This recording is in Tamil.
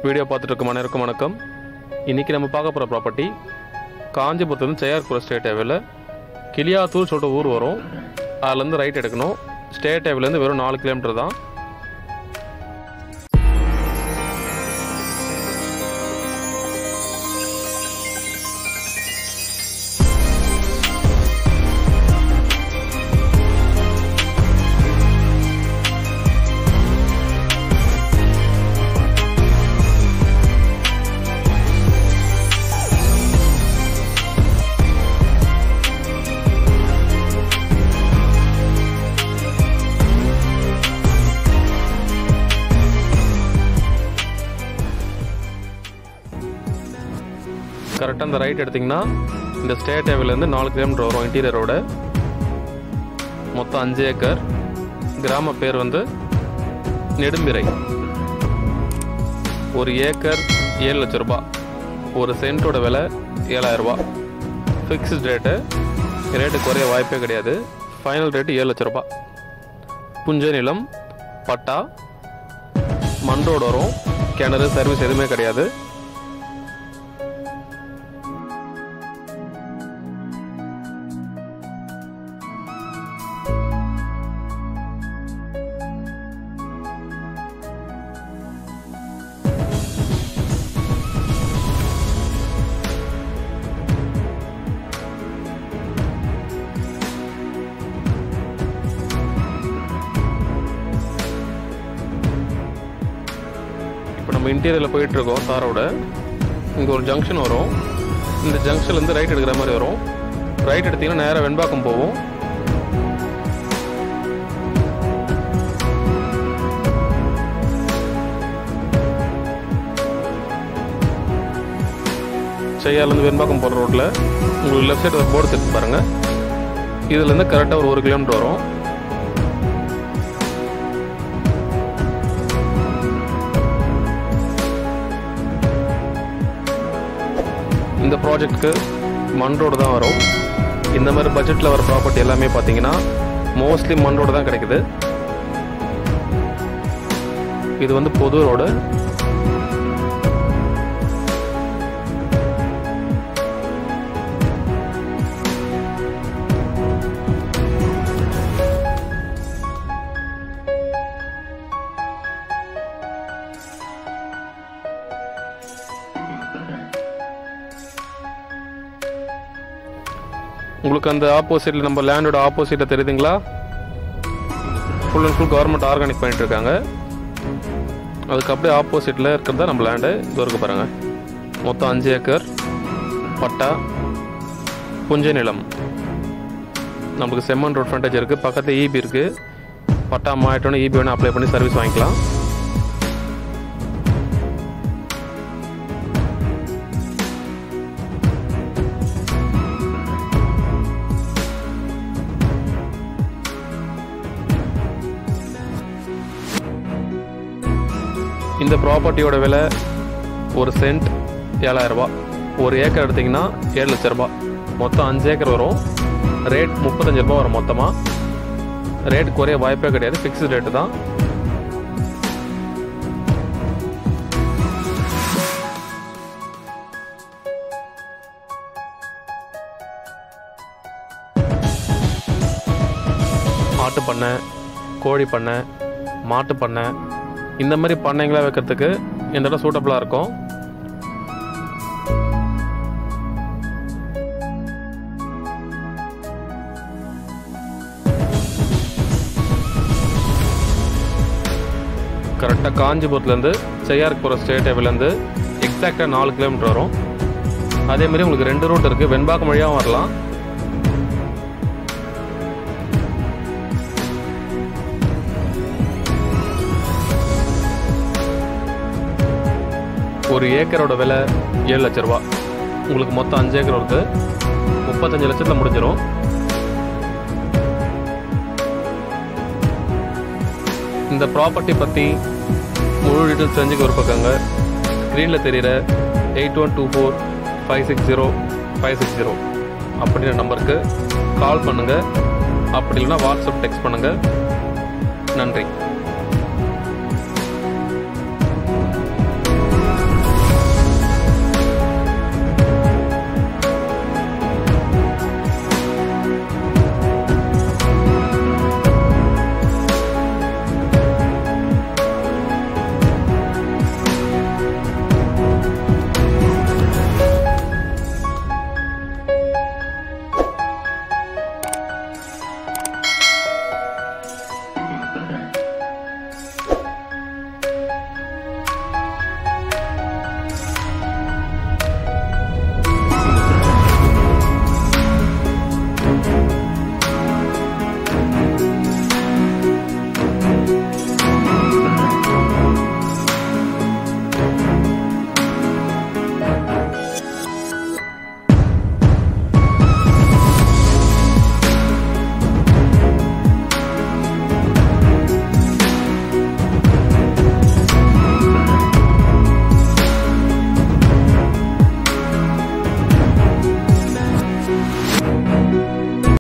வீடியோ பார்த்துட்டு இருக்க அனைவருக்கும் வணக்கம் இன்றைக்கி நம்ம பார்க்க போகிற ப்ராப்பர்ட்டி காஞ்சிபுரத்துலேருந்து செய்யார்புரம் ஸ்டேட் ஹைவேல கிளியாத்தூர் சொல்லிட்டு ஊர் வரும் அதுலேருந்து ரைட் எடுக்கணும் ஸ்டேட் ஹைவேலேருந்து வெறும் நாலு கிலோமீட்டர் தான் கரெக்டாக இந்த ரைட் எடுத்திங்கன்னா இந்த ஸ்டேட் ஹைவேலேருந்து நாலு கிலோமீட்டர் வரும் இன்டீரியர் ரோடு மொத்தம் அஞ்சு ஏக்கர் கிராம பேர் வந்து நெடும்பிறை ஒரு ஏக்கர் ஏழு லட்ச ரூபாய் ஒரு சென்ட்டோட விலை ஏழாயிரம் ரூபாய் ஃபிக்ஸ்டு ரேட்டு ரேட்டு குறைய வாய்ப்பே கிடையாது ஃபைனல் ரேட்டு ஏழு லட்ச ரூபாய் புஞ்ச நிலம் பட்டா மண் ரோடு வரும் கிணறு சர்வீஸ் எதுவுமே கிடையாது இப்போ நம்ம இன்டீரியரில் போயிட்டு இருக்கோம் தாரோட இங்கே ஒரு ஜங்ஷன் வரும் இந்த ஜங்ஷன்லேருந்து ரைட் எடுக்கிற மாதிரி வரும் ரைட் எடுத்தீங்கன்னா நேராக வெண்பாக்கம் போவோம் செய்யாலேருந்து வெண்பாக்கம் போகிற ரோட்டில் உங்களுக்கு லெஃப்ட் சைடு ஒரு போர்டு தெரிஞ்சு பாருங்கள் இதுலேருந்து கரெக்டாக ஒரு ஒரு கிலோமீட்டர் வரும் இந்த ப்ராஜெக்ட்க்கு மண் ரோடு தான் வரும் இந்த மாதிரி பட்ஜெட்டில் வர ப்ராப்பர்ட்டி எல்லாமே பார்த்தீங்கன்னா மோஸ்ட்லி மண் ரோடு தான் கிடைக்குது இது வந்து பொது ரோடு உங்களுக்கு அந்த ஆப்போசிட்டில் நம்ம லேண்டோட ஆப்போசிட்டில் தெரியுதுங்களா full and full government organic பண்ணிட்டு இருக்காங்க அதுக்கு அப்படியே ஆப்போசிட்டில் இருக்கிறது நம்ம லேண்டு இது இருக்க பாருங்க மொத்தம் அஞ்சு ஏக்கர் பட்டா புஞ்ச நிலம் நமக்கு செம்மன் ரோட் ஃப்ரண்டேஜ் இருக்குது பக்கத்தில் ஈபி இருக்குது பட்டா மாயிட்டோன்னு ஈபி வேணால் அப்ளை பண்ணி சர்வீஸ் வாங்கிக்கலாம் இந்த ப்ராப்பர்ட்டியோட விலை ஒரு சென்ட் ஏழாயிரம் ரூபாய் ஒரு ஏக்கர் எடுத்திங்கன்னா ஏழு லட்ச ரூபாய் மொத்தம் அஞ்சு ஏக்கர் வரும் ரேட் முப்பத்தஞ்சு ரூபாய் வரும் மொத்தமாக ரேட் குறைய வாய்ப்பே கிடையாது ஃபிக்ஸ்டு ரேட்டு தான் ஆட்டு பண்ணை கோழி பண்ணை மாட்டு பண்ணை இந்த மாதிரி பண்ணைங்களாக வைக்கிறதுக்கு இந்த இடம் சூட்டபுளாக இருக்கும் கரெக்டாக காஞ்சிபுரத்துலேருந்து செய்யாருக்கு போகிற ஸ்டேட் ஹைவேலேருந்து எக்ஸாக்டாக நாலு கிலோமீட்டர் வரும் அதேமாரி உங்களுக்கு ரெண்டு ரூட் இருக்குது வெண்பாக்கம் வழியாகவும் வரலாம் ஒரு ஏக்கரோட விலை ஏழு லட்ச ரூபா உங்களுக்கு மொத்தம் அஞ்சு ஏக்கர் வருது முப்பத்தஞ்சு லட்சத்தில் முடிஞ்சிடும் இந்த ப்ராப்பர்ட்டி பற்றி முழு டீட்டெயில்ஸ் தெரிஞ்சுக்க விருப்பக்காங்க ஸ்க்ரீனில் தெரிகிற eight one two four five six zero five six zero அப்படின்ற நம்பருக்கு கால் பண்ணுங்கள் அப்படி இல்லைன்னா வாட்ஸ்அப் டெக்ஸ்ட் பண்ணுங்கள் நன்றி